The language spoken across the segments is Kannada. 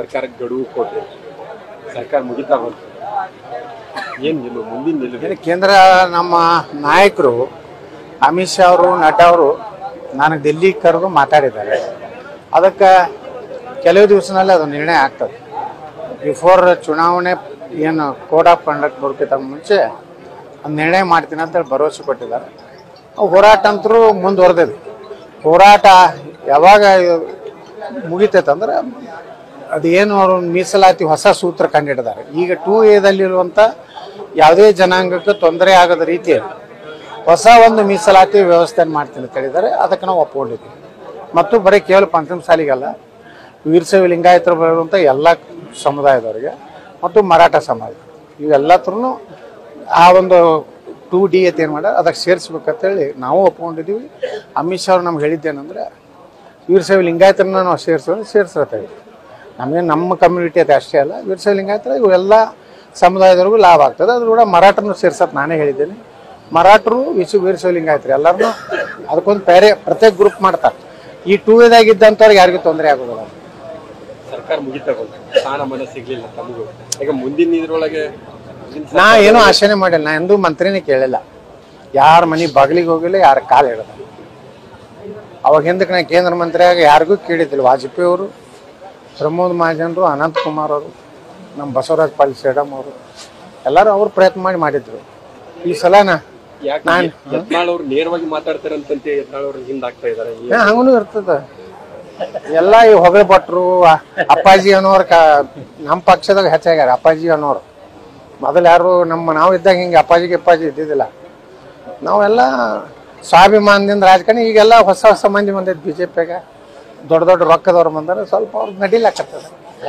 ಸರ್ಕಾರಕ್ಕೆ ಗಡುವು ಕೊಟ್ರಿ ಸರ್ಕಾರ ಮುಗಿತಾ ಬಂತು ಏನ್ ನಿಲ್ಲು ಮುಂದಿನ ನಿಲುವು ಏನು ಕೇಂದ್ರ ನಮ್ಮ ನಾಯಕರು ಅಮಿತ್ ಶಾ ಅವರು ನಡ್ಡಾ ಅವರು ನನಗೆ ಡೆಲ್ಲಿ ಕರೆದು ಮಾತಾಡಿದ್ದಾರೆ ಅದಕ್ಕೆ ಕೆಲವು ದಿವಸದಲ್ಲಿ ಅದು ನಿರ್ಣಯ ಆಗ್ತದೆ ಬಿಫೋರ್ ಚುನಾವಣೆ ಏನು ಕೋಡ್ ಆಫ್ ಕಂಡಕ್ಟ್ ಬರೋಕ್ಕಿಂತ ಮುಂಚೆ ಒಂದು ನಿರ್ಣಯ ಮಾಡ್ತೀನಿ ಅಂತೇಳಿ ಭರವಸೆ ಕೊಟ್ಟಿದ್ದಾರೆ ಅವು ಹೋರಾಟ ಅಂತರೂ ಮುಂದುವರೆದಿದೆ ಹೋರಾಟ ಯಾವಾಗ ಮುಗಿತೈತಂದ್ರೆ ಅದೇನು ಅವರು ಮೀಸಲಾತಿ ಹೊಸ ಸೂತ್ರ ಕಂಡಿಡಿದ್ದಾರೆ ಈಗ ಟೂ ಎದಲ್ಲಿರುವಂಥ ಯಾವುದೇ ಜನಾಂಗಕ್ಕೆ ತೊಂದರೆ ಆಗದ ರೀತಿಯಲ್ಲಿ ಹೊಸ ಒಂದು ಮೀಸಲಾತಿ ವ್ಯವಸ್ಥೆಯನ್ನು ಮಾಡ್ತೀನಿ ಅಂತ ಹೇಳಿದ್ದಾರೆ ಅದಕ್ಕೆ ನಾವು ಒಪ್ಕೊಂಡಿದ್ದೀವಿ ಮತ್ತು ಬರೀ ಕೇವಲ ಪಂಚಮ ಸಾಲಿಗಲ್ಲ ವೀರಶೈವ ಲಿಂಗಾಯತರು ಬರುವಂಥ ಎಲ್ಲ ಸಮುದಾಯದವರಿಗೆ ಮತ್ತು ಮರಾಠ ಸಮಾಜ ಇವೆಲ್ಲತ್ರೂ ಆ ಒಂದು ಟೂ ಡಿ ಅಂತ ಏನು ಮಾಡ್ಯಾರ ಅದಕ್ಕೆ ಸೇರಿಸ್ಬೇಕಂತೇಳಿ ನಾವು ಒಪ್ಕೊಂಡಿದ್ದೀವಿ ಅಮಿತ್ ಶಾ ಅವ್ರು ನಮ್ಗೆ ಹೇಳಿದ್ದೇನೆಂದ್ರೆ ವೀರಶೈವ ಲಿಂಗಾಯತರನ್ನ ನಾವು ಸೇರಿಸೋದು ಸೇರಿಸಿರ್ತೇವೆ ನಮಗೆ ನಮ್ಮ ಕಮ್ಯುನಿಟಿ ಅದು ಅಷ್ಟೇ ಅಲ್ಲ ವೀರಶೈವ ಲಿಂಗಾಯತರ ಇವೆಲ್ಲ ಸಮುದಾಯದವ್ರಿಗೂ ಲಾಭ ಆಗ್ತದೆ ಅದ್ರ ಕೂಡ ಮರಾಠರನ್ನು ಸೇರ್ಸಕ್ಕೆ ನಾನೇ ಹೇಳಿದ್ದೇನೆ ಮರಾಠರು ವಿಶ್ವ ವೀರಶೈವ ಲಿಂಗಾಯತರು ಎಲ್ಲರನ್ನೂ ಅದಕ್ಕೊಂದು ಬೇರೆ ಪ್ರತ್ಯೇಕ ಗ್ರೂಪ್ ಮಾಡ್ತಾರೆ ಈ ಟೂ ಇದ್ದಂಥವ್ರಿಗೆ ಯಾರಿಗೂ ತೊಂದರೆ ಆಗೋದಿಲ್ಲ ಸರ್ಕಾರ ಮುಗಿತಾ ಬಂತು ಸ್ಥಾನ ಮನೆ ಸಿಗ್ಲಿಲ್ಲ ತಮಗೂ ಈಗ ಮುಂದಿನ ಇದ್ರೊಳಗೆ ಮುಂದಿನ ನಾ ಏನೂ ಆಶೆನೇ ಮಾಡಿಲ್ಲ ನಾ ಎಂದೂ ಮಂತ್ರಿನೇ ಕೇಳಿಲ್ಲ ಯಾರ ಮನೆ ಬಾಗಿಲಿಗೆ ಹೋಗಿಲ್ಲ ಯಾರ ಕಾಲು ಹಿಡಿದ ಅವಾಗ ಹಿಂದಕ್ಕೆ ನಾ ಕೇಂದ್ರ ಮಂತ್ರಿಯಾಗ ಯಾರಿಗೂ ಕೇಳಿದ್ದಿಲ್ಲ ವಾಜಪೇಯಿ ಅವರು ಪ್ರಮೋದ್ ಮಹಾಜನರು ಅನಂತ್ ಕುಮಾರ್ ಅವರು ನಮ್ಮ ಬಸವರಾಜ ಪಾಲ್ ಸೇಡಮ್ ಅವರು ಎಲ್ಲರೂ ಅವ್ರು ಪ್ರಯತ್ನ ಮಾಡಿ ಮಾಡಿದ್ರು ಈ ಸಲ ನಾ ಯಾಕೆ ಯತ್ನಾಳ್ ಅವ್ರು ನೇರವಾಗಿ ಮಾತಾಡ್ತಾರಂತಂತೆ ಯತ್ನಾಳ್ ಅವ್ರು ಹಿಂದಾಗ್ತಾ ಇದಾರೆ ಏ, ಹಂಗೂ ಇರ್ತದ ಎಲ್ಲ ಈ ಹೊಗಳ ಭಟ್ರು ಆ- ಅಪ್ಪಾಜಿ ಅನ್ನೋರ್ ಕ ನಮ್ಮ ಪಕ್ಷದಾಗ ಹೆಚ್ಚಾಗ್ಯಾರ ಅಪ್ಪಾಜಿ ಅನ್ನೋರು ಮೊದಲು ಯಾರು ನಮ್ಮ ನಾವು ಇದ್ದಾಗ ಹಿಂಗೆ ಅಪ್ಪಾಜಿಗೆ ಅಪ್ಪಾಜಿ ಇದ್ದಿದ್ದಿಲ್ಲ ನಾವೆಲ್ಲ ಸ್ವಾಭಿಮಾನದಿಂದ ರಾಜಕಾರಣಿ ಈಗೆಲ್ಲ ಹೊಸ ಹೊಸ ಮಂದಿ ಬಂದೈತೆ ಬಿ ಜೆ ಪಿಗೆ ದೊಡ್ಡ ದೊಡ್ಡ ರೊಕ್ಕದವ್ರು ಬಂದಾರೆ ಸ್ವಲ್ಪ ಅವ್ರು ನಡಿಲಾಕತ್ತದ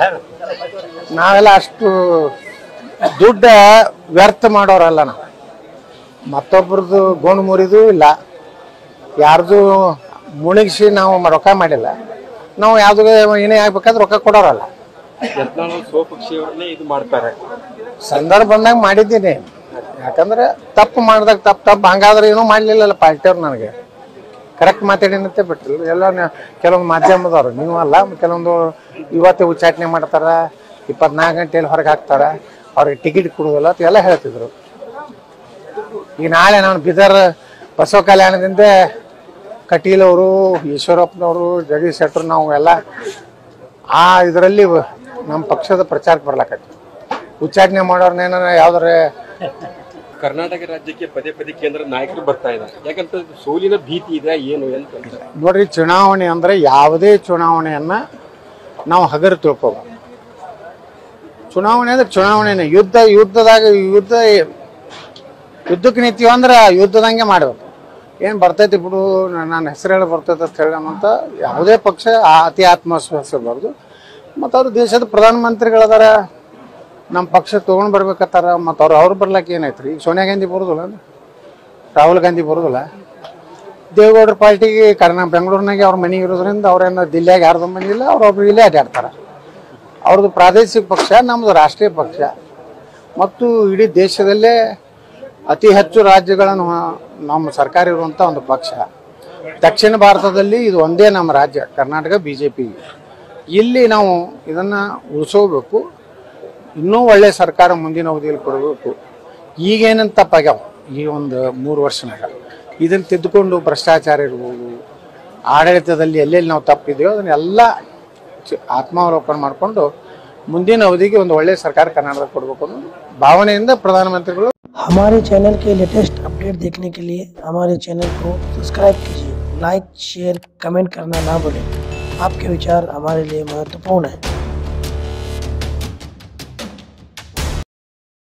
ನಾವೆಲ್ಲ ಅಷ್ಟು ದುಡ್ಡು ವ್ಯರ್ಥ ಮಾಡೋರಲ್ಲ ನಾವು ಮತ್ತೊಬ್ರದ್ದು ಗೋಣು ಮುರಿದು ಇಲ್ಲ ಯಾರ್ದು ಮುಳುಗಿಸಿ ನಾವು ಮ- ರೊಕ್ಕ ಮಾಡಿಲ್ಲ ನಾವು ಯಾವ್ದು ಏನೇ ಆಗ್ಬೇಕಾದ್ರೆ ರೊಕ್ಕ ಕೊಡೋರಲ್ಲ ಯತ್ನಾಳ್ ಅವ್ರು ಸ್ವಪಕ್ಷಿಯವ್ರನ್ನೇ ಇದು ಮಾಡ್ತಾರೆ ಸಂದರ್ಭ ಬಂದಾಗ ಮಾಡಿದ್ದೀನಿ ಯಾಕಂದ್ರೆ ತಪ್ಪು ಮಾಡ್ದಾಗ ತಪ್ಪು ತಪ್ಪು ಹಂಗಾದ್ರೆ ಏನೂ ಮಾಡ್ಲಿಲ್ಲಲ್ಲ ಪಾರ್ಟಿಯವ್ರು ನನಗೆ ಕರೆಕ್ಟ್ ಮಾತಾಡಿನಂತೆ ಬಿಟ್ಟಿಲ್ಲ ಎಲ್ಲ ನ- ಕೆಲವೊಂದು ಮಾಧ್ಯಮದವ್ರು ನೀವು ಅಲ್ಲ ಕೆಲವೊಂದು ಇವತ್ತೇ ಉಚ್ಚಾಟನೆ ಮಾಡ್ತಾರ ಇಪ್ಪತ್ನಾಲ್ಕು ಗಂಟೆಯಲ್ಲಿ ಹೊರಗೆ ಹಾಕ್ತಾರ ಅವ್ರಿಗೆ ಟಿಕೆಟ್ ಕೊಡುವುದಿಲ್ಲ ಅಂತ ಎಲ್ಲ ಹೇಳ್ತಿದ್ರು ಈಗ ನಾಳೆ ನಾನು ಬಿದರ್ ಬಸವ ಕಲ್ಯಾಣದಿಂದ ಕಟೀಲ್ ಅವರು ಈಶ್ವರಪ್ಪನವರು ಜಗದೀಶ್ ಶೆಟ್ಟರು ನಾವು ಎಲ್ಲ ಆ ಇದರಲ್ಲಿ ನಮ್ಮ ಪಕ್ಷದ ಪ್ರಚಾರಕ್ಕೆ ಬರ್ಲಾಕತ್ತಿ ಉಚ್ಚಾಟನೆ ಮಾಡೋರ್ನೇನ ಯಾವ್ದಾರ ಕರ್ನಾಟಕ ರಾಜ್ಯಕ್ಕೆ ಪದೇ ಪದೇ ಕೇಂದ್ರ ನಾಯಕರು ಬರ್ತಾ ಇದ್ದಾರೆ ಯಾಕಂತ ಸೋಲಿನ ಭೀತಿ ಇದೆ ಏನು ಅಂತ ನೋಡ್ರಿ ಚುನಾವಣೆ ಅಂದ್ರೆ ಯಾವುದೇ ಚುನಾವಣೆಯನ್ನ ನಾವು ಹಗರು ತಿಳ್ಕೊಬಾರ್ದು ಚುನಾವಣೆ ಅಂದ್ರೆ ಚುನಾವಣೆನೇ ಯುದ್ಧ ಯುದ್ಧದಾಗ ಯುದ್ಧ ಯುದ್ಧಕ್ಕೆ ನಿಂತೀವಿ ಅಂದ್ರೆ ಯುದ್ಧದಂಗೆ ಮಾಡ್ಬೇಕು ಏನು ಬರ್ತೈತಿ ಬಿಡು ನನ್ನ ಹೆಸರು ಹೇಳಿ ಬರ್ತೈತೆ ಅಂತ ಹೇಳೋಣಂತ ಯಾವುದೇ ಪಕ್ಷ ಆ- ಅತಿ ಆತ್ಮವಿಶ್ವಾಸ ಇರಬಾರ್ದು ಮತ್ತು ಅವರು ದೇಶದ ಪ್ರಧಾನಮಂತ್ರಿಗಳದಾರ ನಮ್ಮ ಪಕ್ಷ ತೊಗೊಂಡು ಬರ್ಬೇಕತ್ತಾರ ಮತ್ತು ಅವ್ರು ಅವ್ರು ಬರ್ಲಕ್ಕೆ ಏನೈತ್ರಿ ಈಗ ಸೋನಿಯಾ ಗಾಂಧಿ ಬರೋದಿಲ್ಲ ರಾಹುಲ್ ಗಾಂಧಿ ಬರೋದಿಲ್ಲ ದೇವೇಗೌಡರ ಪಾರ್ಟಿಗೆ ಕರ್ನಾ ಬೆಂಗಳೂರಿನಾಗೆ ಅವ್ರ ಮನೆ ಇರೋದ್ರಿಂದ ಅವ್ರೇನು ದಿಲ್ಲಿಯಾಗ ಯಾರ್ದು ಮನೆ ಇಲ್ಲ ಅವ್ರು ಒಬ್ರು ಇಲ್ಲೇ ಅಡ್ಡಾಡ್ತಾರೆ ಅವ್ರದ್ದು ಪ್ರಾದೇಶಿಕ ಪಕ್ಷ ನಮ್ಮದು ರಾಷ್ಟ್ರೀಯ ಪಕ್ಷ ಮತ್ತು ಇಡೀ ದೇಶದಲ್ಲೇ ಅತಿ ಹೆಚ್ಚು ರಾಜ್ಯಗಳನ್ನು ಹೊ- ನಮ್ಮ ಸರ್ಕಾರ ಇರುವಂಥ ಒಂದು ಪಕ್ಷ ದಕ್ಷಿಣ ಭಾರತದಲ್ಲಿ ಇದು ಒಂದೇ ನಮ್ಮ ರಾಜ್ಯ ಕರ್ನಾಟಕ ಬಿ ಜೆ ಪಿ ಇಲ್ಲಿ ನಾವು ಇದನ್ನು ಉಳಿಸೋಬೇಕು ಇನ್ನೂ ಒಳ್ಳೆ ಸರ್ಕಾರ ಮುಂದಿನ ಅವಧಿಯಲ್ಲಿ ಕೊಡಬೇಕು ಈಗೇನೇನು ತಪ್ಪಾಗ್ಯಾವ ಈ ಒಂದು ಮೂರು ವರ್ಷನಾಗ ಇದನ್ನು ತಿದ್ದುಕೊಂಡು ಭ್ರಷ್ಟಾಚಾರ ಇರ್ಬೋದು ಆಡಳಿತದಲ್ಲಿ ಎಲ್ಲೆಲ್ಲಿ ನಾವು ತಪ್ಪಿದೆಯೋ ಅದನ್ನೆಲ್ಲ ಚ- ಆತ್ಮಾವಲೋಕನ ಮಾಡಿಕೊಂಡು ಮುಂದಿನ ಅವಧಿಗೆ ಒಂದು ಒಳ್ಳೆಯ ಸರ್ಕಾರ ಕರ್ನಾಟಕ ಕೊಡಬೇಕು ಅನ್ನೋ ಭಾವನೆಯಿಂದ ಪ್ರಧಾನಮಂತ್ರಿಗಳು हमारे चैनल के लेटेस्ट अपडेट देखने के लिए हमारे चैनल को सब्सक्राइब कीजिए लाइक शेयर कमेंट करना ना भूलें आपके विचार हमारे लिए महत्वपूर्ण है